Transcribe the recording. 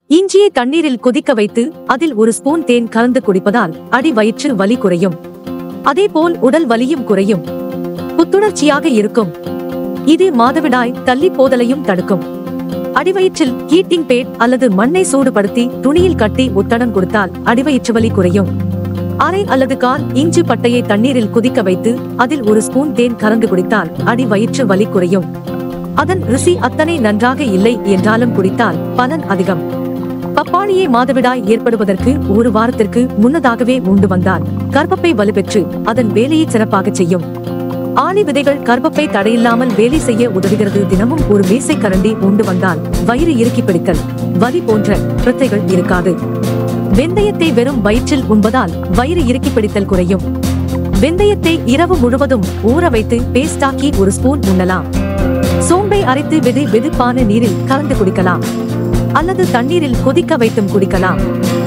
இஞ்சியை தண்ணீரில் கொதிக்க வைத்து அதில் ஒரு ஸ்பூன் தேன் கலந்து குடிப்பதால் அடி வயிற்று வலி குறையும் அதேபோல் உடல் வலியும் குறையும் புத்துணர்ச்சியாக இருக்கும் இது மாதவிடாய் தள்ளி போதலையும் தடுக்கும் அடிவயிற்றில் ஹீட்டிங் பேட் அல்லது மண்ணை சூடுபடுத்தி துணியில் கட்டி ஒத்தடம் கொடுத்தால் அடிவயிற்று வலி குறையும் அரை அல்லது கால் இஞ்சி பட்டையை தண்ணீரில் குதிக்க வைத்து அதில் ஒரு ஸ்பூன் தேன் கலந்து குடித்தால் அடி வயிற்று வலி குறையும் அதன் ருசி அத்தனை நன்றாக இல்லை என்றாலும் குடித்தால் பலன் அதிகம் பப்பாளியை மாதவிடாய் ஏற்படுவதற்கு ஒரு வாரத்திற்கு முன்னதாகவே உண்டு வந்தால் கர்ப்பப்பை வலுப்பெற்று அதன் வேலையை சிறப்பாக செய்யும் ஆணி விதைகள் கர்ப்பப்பை தடையில்லாமல் வேலை செய்ய உதவுகிறது தினமும் ஒரு மேசை கரண்டி உண்டு வந்தால் வயிறு இறுக்கி பிடித்தல் வலி போன்ற பிரச்சனைகள் இருக்காது வெந்தயத்தை வெறும் வயிற்றில் உண்பதால் வயிறு இறுக்கி பிடித்தல் குறையும் வெந்தயத்தை இரவு முழுவதும் ஊற வைத்து பேஸ்டாக்கி ஒரு ஸ்பூன் உண்ணலாம் சோம்பை அரைத்து வெது வெதுப்பான நீரில் கலந்து குடிக்கலாம் அல்லது தண்ணீரில் கொதிக்க வைத்தும் குடிக்கலாம்